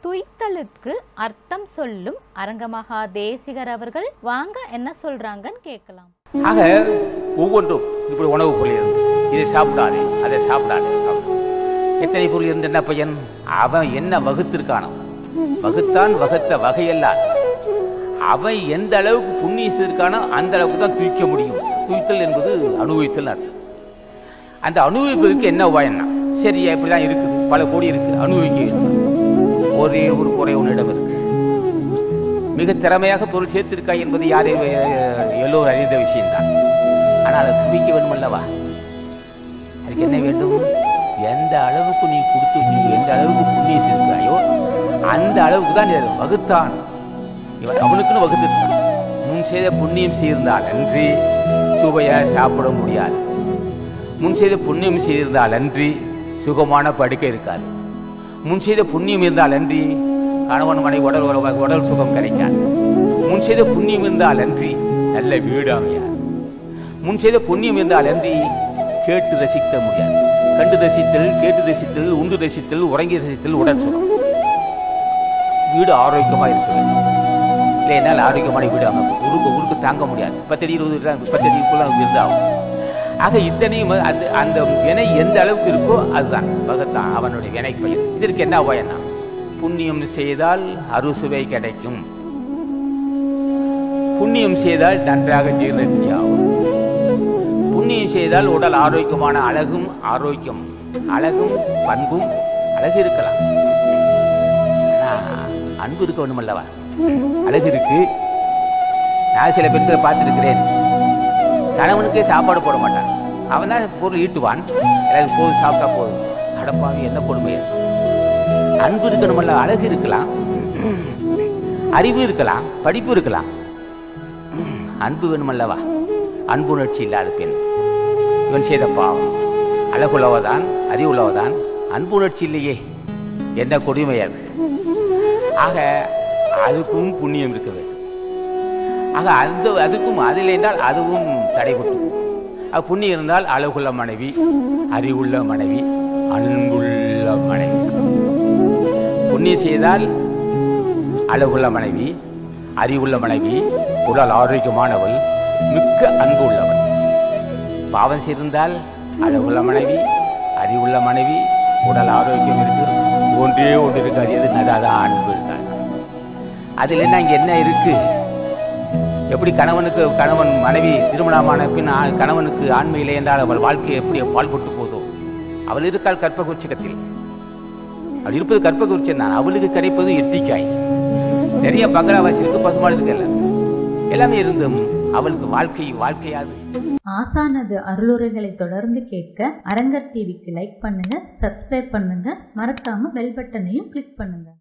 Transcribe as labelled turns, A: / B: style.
A: துய்த்தலுக்கு அர்த்தம் சொல்லும் அரங்கமகா தேசிகர் அவர்கள் வாங்க என்ன சொல்றாங்கன்னு கேட்கலாம்
B: ஆக ஒவ்வொன்றும் இப்படி உணவு பொருள் இருந்து இதை சாப்பிடாதே அதை சாப்பிடாதே அப்படி. எத்தனை பொருள் இருந்து என்ன பையன் அவன் என்ன வகுத்திருக்கானோ வகுத்தான் வகுத்த வகையெல்லாம் அவன் எந்த அளவுக்கு புண்ணியம் செய்திருக்கானோ அந்த அளவுக்கு தான் தூய்க்க முடியும் தூய்த்தல் என்பது அனுபவித்தல் அர்த்தம் அந்த அனுபவிப்பதற்கு என்ன உபாயம்னா சரி இப்படிதான் இருக்குது பல கோடி இருக்கு அனுபவிக்க வேண்டும் ஒரே ஒரு குறை உன்னிடம் இருக்கு மிக திறமையாக பொருள் சேர்த்திருக்காய் என்பது யாரே எல்லோரும் அறிந்த விஷயம்தான் ஆனால் அதை சுமிக்க வேண்டும் அல்லவா அதுக்கு என்ன வேண்டும் எந்த அளவுக்கு நீ கொடுத்து வச்சிருக்க, எந்த அளவுக்கு புண்ணியம் செய்திருக்காயோ அந்த அளவுக்கு தான் நீ அதை வகுத்தான் இவன் அவனுக்குன்னு வகுத்துருக்கான் முன் செய்த புண்ணியம் செய்திருந்தால் அன்றி சுவையா சாப்பிட முடியாது முன் செய்த புண்ணியம் செய்திருந்தால் அன்றி சுகமான படுக்கை இருக்காது முன் செய்த புண்ணியம் இருந்தால் அன்றி கணவன் மனை உடல் உறவு உடல் சுகம் கிடைக்காது முன் செய்த புண்ணியம் இருந்தால் அன்றி நல்ல வீடு அமையாது முன் செய்த புண்ணியம் இருந்தால் அன்றி கேட்டு ரசிக்க முடியாது கண்டு ரசித்தல் கேட்டு ரசித்தல் உண்டு ரசித்தல் உறங்கி ரசித்தல் உடல் சுகம் வீடு ஆரோக்கியமா இருக்க வேண்டும் இல்லை என்னால் ஆரோக்கியமான வீடு அமைப்பு உருக்கு உருக்கு தாங்க முடியாது பத்தடி இருபது முப்பத்தடிக்குள்ள இருந்தாகும் ஆக இத்தனையும் அந்த அந்த வினை எந்த அளவுக்கு இருக்கோ அதுதான் பகத்தான் அவனுடைய வினை பயன் இதற்கு என்ன பயனா புண்ணியம் செய்தால் அறுசுவை கிடைக்கும் புண்ணியம் செய்தால் நன்றாக ஜீரணத்தியாகும் புண்ணியம் செய்தால் உடல் ஆரோக்கியமான அழகும் ஆரோக்கியம் அழகும் பண்பும் அழகு இருக்கலாம் ஆனா, அன்பு இருக்க வேண்டும் அல்லவா அழகு இருக்கு நான் சில பெண்களை பார்த்திருக்கிறேன் கணவனுக்கே சாப்பாடு போட மாட்டான் அவன் தான் பொருள் ஈட்டுவான் எல்லாரும் போதும் சாப்பிட்டா போதும் அடப்பாவி என்ன கொடுமை அது? அன்பு இருக்கணுமல்ல அழகு இருக்கலாம் அறிவு இருக்கலாம் படிப்பு இருக்கலாம் அன்பு வேணுமல்லவா அன்புணர்ச்சி இல்லாத பெண் இவன் செய்த பாவம் அழகுள்ளவதான் அறிவுள்ளவதான் அன்புணர்ச்சி இல்லையே என்ன கொடுமை அது ஆக அதுக்கும் புண்ணியம் இருக்க வேண்டும் ஆக அந்த அதுக்கும் அதில் என்றால் அதுவும் தடைபட்டு போகும். அது புண்ணியம் இருந்தால் அழகுள்ள மனைவி அறிவுள்ள மனைவி அன்புள்ள மனைவி புண்ணியம் செய்தால் அழகுள்ள மனைவி அறிவுள்ள மனைவி உடல் ஆரோக்கியமானவள் மிக்க அன்பு உள்ளவள் பாவம் செய்திருந்தால் அழகுள்ள மனைவி அறிவுள்ள மனைவி உடல் ஆரோக்கியம் இருக்கு ஒன்றே ஒன்று இருக்காது எது அதான் அன்பு இருக்காது அதில் என்ன இங்கே என்ன இருக்கு எப்படி கணவனுக்கு கணவன் மனைவி திருமணமான பின் ஆ- கணவனுக்கு ஆண்மை இல்லை என்றால் அவள் வாழ்க்கை எப்படி பால்பட்டு போதோ அவள் இருக்காள் கற்பகுச்சிகத்தில் அவள் இருப்பது கற்பகுச்சி தான் அவளுக்கு கிடைப்பது எட்டிக்காய் நிறைய பங்களாவாசி இருக்கு பசுமாடு இருக்கு எல்லாம் எல்லாமே இருந்தும் அவளுக்கு வாழ்க்கை வாழ்க்கையாது
C: ஆசானது அருளுரைகளை தொடர்ந்து கேட்க அரங்கர் டிவிக்கு லைக் பண்ணுங்க சப்ஸ்கிரைப் பண்ணுங்க மறக்காம பெல் பட்டனையும் கிளிக் பண்ணுங்க